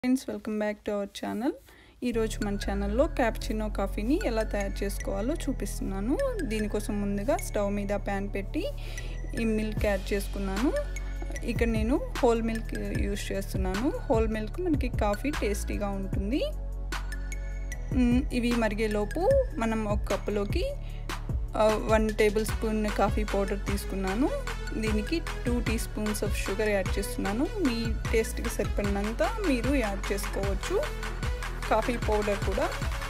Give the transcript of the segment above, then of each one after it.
friends welcome back to our channel ఈరోజు మన ఛానల్లో క్యాప్చినో కాఫీని ఎలా తయారు చేసుకోవాలో చూపిస్తున్నాను దీనికోసం ముందుగా స్టవ్ మీద ప్యాన్ పెట్టి ఈ మిల్క్ యాడ్ చేసుకున్నాను ఇక్కడ నేను హోల్ మిల్క్ యూస్ చేస్తున్నాను హోల్ మిల్క్ మనకి కాఫీ టేస్టీగా ఉంటుంది ఇవి మరిగేలోపు మనం ఒక కప్పులోకి one table spoon coffee powder తీసుకున్నాను దీనికి two tea spoons of sugar add చేస్తున్నాను మీ టేస్ట్కి సరిపడినంత మీరు యాడ్ చేసుకోవచ్చు కాఫీ పౌడర్ కూడా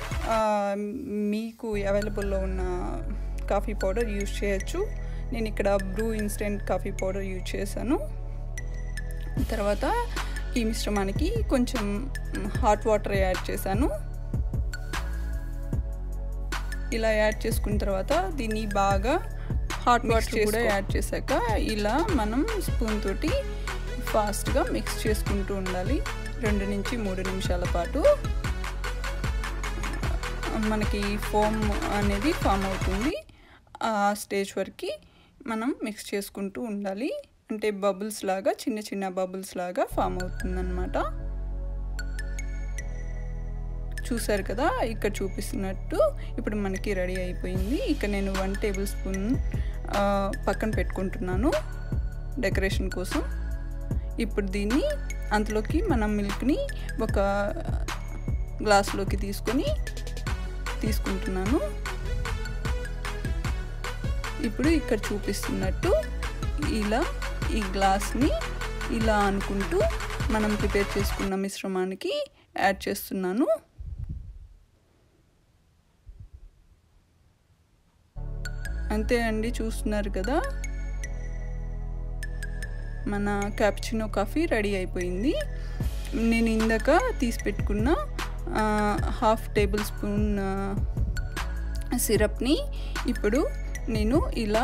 మీకు అవైలబుల్లో ఉన్న కాఫీ పౌడర్ యూజ్ చేయొచ్చు నేను ఇక్కడ Bru instant coffee powder use చేశాను తర్వాత ఈ మిశ్రమానికి కొంచెం హాట్ వాటర్ యాడ్ చేశాను ఇలా యాడ్ చేసుకున్న తర్వాత దీన్ని బాగా హాట్ వాటర్ కూడా యాడ్ చేశాక ఇలా మనం స్పూన్ తోటి ఫాస్ట్గా మిక్స్ చేసుకుంటూ ఉండాలి రెండు నుంచి మూడు నిమిషాల పాటు మనకి ఫోమ్ అనేది ఫామ్ అవుతుంది ఆ స్టేజ్ వరకు మనం మిక్స్ చేసుకుంటూ ఉండాలి అంటే బబుల్స్ లాగా చిన్న చిన్న బబుల్స్ లాగా ఫామ్ అవుతుందన్నమాట చూసారు కదా ఇక్కడ చూపిస్తున్నట్టు ఇప్పుడు మనకి రెడీ అయిపోయింది ఇక నేను వన్ టేబుల్ స్పూన్ పక్కన పెట్టుకుంటున్నాను డెకరేషన్ కోసం ఇప్పుడు దీన్ని అంతలోకి మనం మిల్క్ని ఒక గ్లాస్లోకి తీసుకొని తీసుకుంటున్నాను ఇప్పుడు ఇక్కడ చూపిస్తున్నట్టు ఇలా ఈ గ్లాస్ని ఇలా అనుకుంటూ మనం ప్రిపేర్ చేసుకున్న మిశ్రమానికి యాడ్ చేస్తున్నాను అంతే అండి చూస్తున్నారు కదా మన క్యాప్చినో కాఫీ రెడీ అయిపోయింది నేను ఇందాక తీసి పెట్టుకున్న హాఫ్ టేబుల్ స్పూన్ సిరప్ని ఇప్పుడు నేను ఇలా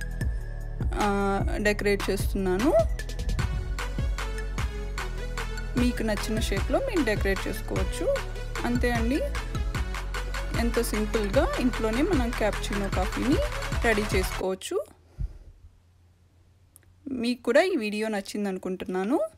డెకరేట్ చేస్తున్నాను మీకు నచ్చిన షేప్లో మీరు డెకరేట్ చేసుకోవచ్చు అంతే అండి ఎంతో సింపుల్గా ఇంట్లోనే మనం క్యాప్చినో కాఫీని రెడీ చేసుకోవచ్చు మీకు కూడా ఈ వీడియో నచ్చింది అనుకుంటున్నాను